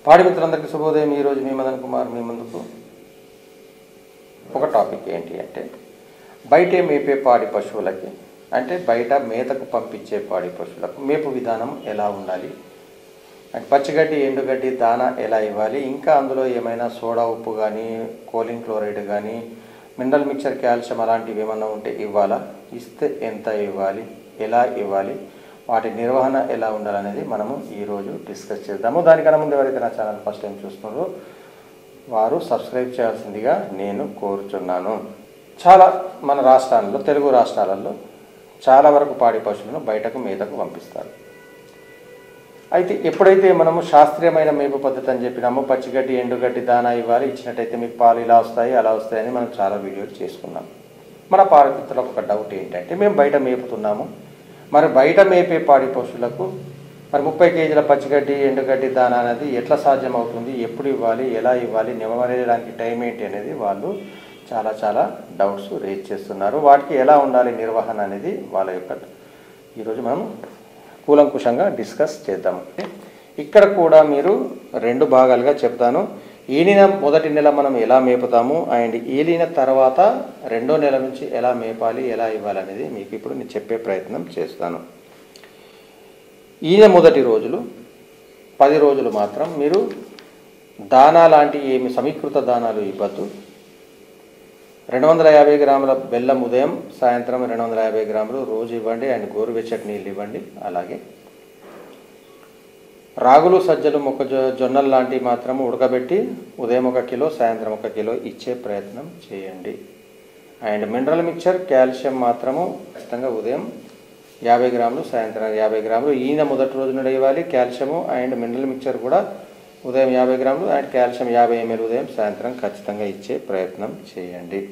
పాడి మిత్రులందరికీ శుభోదయం ఈరోజు మీ మదన్ కుమార్ మీ ముందుకు ఒక టాపిక్ ఏంటి అంటే బయటే మేపే పాడి పశువులకి అంటే బయట మేతకు పంపించే పాడి పశువులకు మేపు విధానం ఎలా ఉండాలి అంటే పచ్చిగడ్డి ఎండుగడ్డి దాన ఎలా ఇవ్వాలి ఇంకా అందులో ఏమైనా సోడా ఉప్పు కానీ కోలిన్ క్లోరైడ్ కానీ మినరల్ మిక్చర్ కాల్షియం అలాంటివి ఏమన్నా ఉంటే ఇవ్వాలా ఇస్తే ఎంత ఇవ్వాలి ఎలా ఇవ్వాలి వాటి నిర్వహణ ఎలా ఉండాలనేది మనము ఈరోజు డిస్కస్ చేద్దాము దానికన్నా ముందు ఎవరైతే నా ఛానల్ ఫస్ట్ టైం చూస్తున్నారో వారు సబ్స్క్రైబ్ చేయాల్సిందిగా నేను కోరుచున్నాను చాలా మన రాష్ట్రాల్లో తెలుగు రాష్ట్రాలలో చాలా వరకు పాడి పశువులను బయటకు మేతకు పంపిస్తారు అయితే ఎప్పుడైతే మనము శాస్త్రీయమైన మేపు పద్ధతి అని చెప్పినామో పచ్చిగడ్డి ఎండుగడ్డి దానా ఇవ్వాలి ఇచ్చినట్టయితే మీకు పాలు ఇలా వస్తాయి అలా వస్తాయని మనం చాలా వీడియోలు చేసుకున్నాం మన పారితులకు ఒక డౌట్ ఏంటంటే మేము బయట మేపుతున్నాము మరి బయట మేపే పాడి పశువులకు మరి ముప్పై కేజీల పచ్చిగడ్డి ఎండుగడ్డి దానా అనేది ఎట్లా సాధ్యం అవుతుంది ఎప్పుడు ఇవ్వాలి ఎలా ఇవ్వాలి నిమ్మరేయడానికి టైం ఏంటి అనేది వాళ్ళు చాలా చాలా డౌట్స్ రేజ్ చేస్తున్నారు వాటికి ఎలా ఉండాలి నిర్వహణ అనేది వాళ్ళ యొక్క ఈరోజు మనం కూలంకుషంగా డిస్కస్ చేద్దాం ఇక్కడ కూడా మీరు రెండు భాగాలుగా చెప్తాను ఈనిన మొదటి నెల మనం ఎలా మేపుతాము అండ్ ఈలిన తర్వాత రెండో నెల నుంచి ఎలా మేపాలి ఎలా ఇవ్వాలి అనేది మీకు ఇప్పుడు నేను చెప్పే ప్రయత్నం చేస్తాను ఈయన మొదటి రోజులు పది రోజులు మాత్రం మీరు దానా లాంటి ఏమి సమీకృత దానాలు ఇవ్వద్దు రెండు వందల యాభై గ్రాముల బెల్లం ఉదయం సాయంత్రం రెండు వందల యాభై గ్రాములు రోజు ఇవ్వండి అండ్ గోరువెచ్చటి నీళ్ళు ఇవ్వండి అలాగే రాగులు సజ్జలు మొక్క జొన్నలు లాంటివి మాత్రం ఉడకబెట్టి ఉదయం ఒక కిలో సాయంత్రం ఒక కిలో ఇచ్చే ప్రయత్నం చేయండి అండ్ మినరల్ మిక్చర్ కాల్షియం మాత్రము ఖచ్చితంగా ఉదయం యాభై గ్రాములు సాయంత్రం యాభై గ్రాములు ఈయన మొదటి రోజు నుండి ఇవ్వాలి కాల్షియము అండ్ మినరల్ మిక్చర్ కూడా ఉదయం యాభై గ్రాములు అండ్ కాల్షియం యాభై ఎంఎల్ ఉదయం సాయంత్రం ఖచ్చితంగా ఇచ్చే ప్రయత్నం చేయండి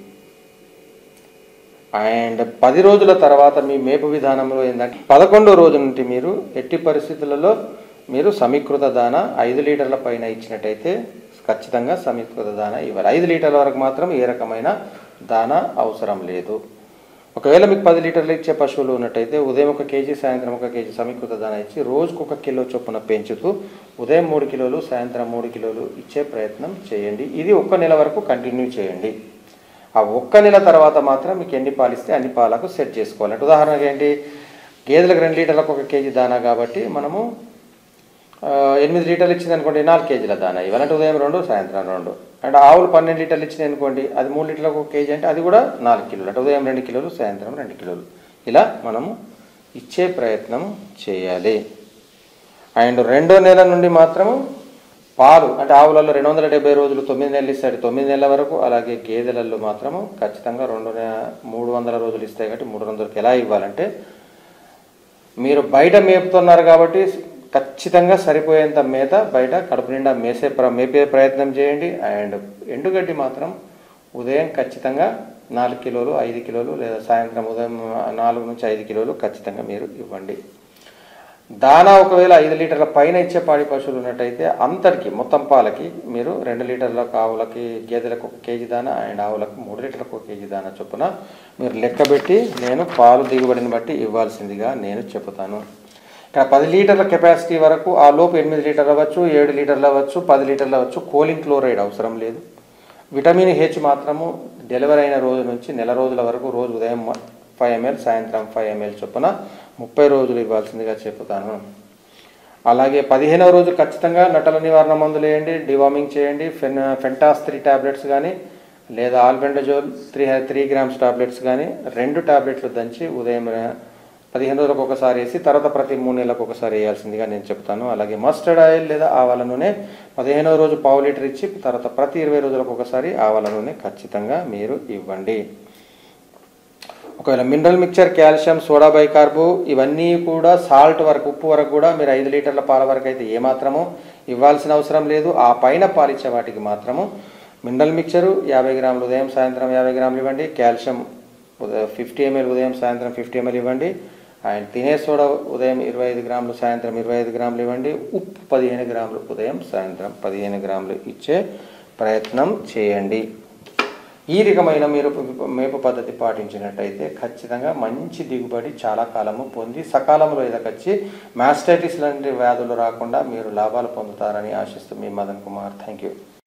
అండ్ పది రోజుల తర్వాత మీ మేపు విధానంలో ఏంటంటే పదకొండో రోజు నుండి మీరు ఎట్టి పరిస్థితులలో మీరు సమీకృత దాన ఐదు లీటర్ల పైన ఇచ్చినట్టయితే ఖచ్చితంగా సమీకృత దాన ఇవ్వాలి ఐదు లీటర్ల వరకు మాత్రం ఏ రకమైన దాన అవసరం లేదు ఒకవేళ మీకు పది లీటర్లు ఇచ్చే పశువులు ఉన్నట్టయితే ఉదయం ఒక కేజీ సాయంత్రం ఒక కేజీ సమీకృత దాన ఇచ్చి రోజుకు ఒక కిలో చొప్పున పెంచుతూ ఉదయం మూడు కిలోలు సాయంత్రం మూడు కిలోలు ఇచ్చే ప్రయత్నం చేయండి ఇది ఒక్క నెల వరకు కంటిన్యూ చేయండి ఆ ఒక్క నెల తర్వాత మాత్రం మీకు ఎన్ని పాలు ఇస్తే అన్ని పాలకు సెట్ చేసుకోవాలి అంటే ఉదాహరణకి ఏంటి గేదెలకు రెండు లీటర్లకు ఒక కేజీ దానా కాబట్టి మనము ఆ, ఎనిమిది లీటర్లు ఇచ్చింది అనుకోండి నాలుగు కేజీల దానా ఇవ్వాలంటే ఉదయం రెండు సాయంత్రం రెండు అండ్ ఆవులు పన్నెండు లీటర్లు ఇచ్చినాయి అనుకోండి అది మూడు లీటర్లకు ఒక కేజీ అంటే అది కూడా నాలుగు కిలోలు అంటే ఉదయం రెండు కిలోలు సాయంత్రం రెండు కిలోలు ఇలా మనము ఇచ్చే ప్రయత్నం చేయాలి అండ్ రెండో నెల నుండి మాత్రము పాలు అంటే ఆవులలో రెండు వందల డెబ్బై రోజులు తొమ్మిది నెలలు ఇస్తాడు తొమ్మిది నెలల వరకు అలాగే గేదెలలో మాత్రము ఖచ్చితంగా రెండు నె- మూడు వందల రోజులు ఇస్తాయి కాబట్టి మూడు వందలకి ఎలా ఇవ్వాలంటే మీరు బయట మేపుతున్నారు కాబట్టి ఖచ్చితంగా సరిపోయేంత మేత బయట కడుపు నిండా మేసే ప్ర మేపే ప్రయత్నం చేయండి అండ్ ఎండుగడ్డి మాత్రం ఉదయం ఖచ్చితంగా నాలుగు కిలోలు ఐదు కిలోలు లేదా సాయంత్రం ఉదయం నాలుగు నుంచి ఐదు కిలోలు ఖచ్చితంగా మీరు ఇవ్వండి దానా ఒకవేళ ఐదు లీటర్ల పైన ఇచ్చే పాడి పశువులు ఉన్నట్టయితే అంతటికి మొత్తం పాలకి మీరు రెండు లీటర్ల ఆవులకి గేదెలకు ఒక కేజీ దానా అండ్ ఆవులకు మూడు లీటర్లకు ఒక కేజీ దానా చొప్పున మీరు లెక్కబెట్టి నేను పాలు దిగుబడిని బట్టి ఇవ్వాల్సిందిగా నేను చెబుతాను ఇక్కడ పది లీటర్ల కెపాసిటీ వరకు ఆ లోపు ఎనిమిది లీటర్లు అవ్వచ్చు ఏడు లీటర్లు అవ్వచ్చు పది లీటర్లు అవ్వచ్చు కోలింగ్ క్లోరైడ్ అవసరం లేదు విటమిన్ హెచ్ మాత్రము డెలివరీ అయిన రోజు నుంచి నెల రోజుల వరకు రోజు ఉదయం ఫైవ్ ఎంఎల్ సాయంత్రం ఫైవ్ ఎంఎల్ చొప్పున ముప్పై రోజులు ఇవ్వాల్సిందిగా చెప్తాను అలాగే పదిహేనవ రోజు ఖచ్చితంగా నటల నివారణ మందులు వేయండి డివార్మింగ్ చేయండి ఫెన్ ఫెంటాస్ త్రీ టాబ్లెట్స్ కానీ లేదా albendazole three three grams tablets కానీ రెండు టాబ్లెట్లు దంచి ఉదయం పదిహేను రోజులకు ఒకసారి వేసి తర్వాత ప్రతి మూడు నెలలకు ఒకసారి వేయాల్సిందిగా నేను చెప్తాను అలాగే మస్టర్డ్ ఆయిల్ లేదా ఆవాల నూనె పదిహేనవ రోజు పావు లీటర్ ఇచ్చి తర్వాత ప్రతి ఇరవై రోజులకు ఒకసారి ఆవాల నూనె ఖచ్చితంగా మీరు ఇవ్వండి ఒకవేళ mineral mixture calcium soda bicarb ఇవన్నీ కూడా సాల్ట్ వరకు ఉప్పు వరకు కూడా మీరు ఐదు లీటర్ల పాల వరకు అయితే ఏమాత్రము ఇవ్వాల్సిన అవసరం లేదు ఆ పైన పాలిచ్చే వాటికి మాత్రము మినరల్ మిక్చరు యాభై గ్రాములు ఉదయం సాయంత్రం యాభై గ్రాములు ఇవ్వండి కాల్షియం ఫిఫ్టీ ఎంఎల్ ఉదయం సాయంత్రం ఫిఫ్టీ ఎంఎల్ ఇవ్వండి అండ్ తినే సోడా ఉదయం ఇరవై ఐదు గ్రాములు సాయంత్రం ఇరవై ఐదు గ్రాములు ఇవ్వండి ఉప్పు పదిహేను గ్రాములు ఉదయం సాయంత్రం పదిహేను గ్రాములు ఇచ్చే ప్రయత్నం చేయండి ఈ రకమైన మీరు మేపు పద్ధతి పాటించినట్టయితే ఖచ్చితంగా మంచి దిగుబడి చాలా కాలము పొంది సకాలంలో ఎదకొచ్చి మాస్టైటిస్ లాంటి వ్యాధులు రాకుండా మీరు లాభాలు పొందుతారని ఆశిస్తూ మీ మదన్ కుమార్ థ్యాంక్ యూ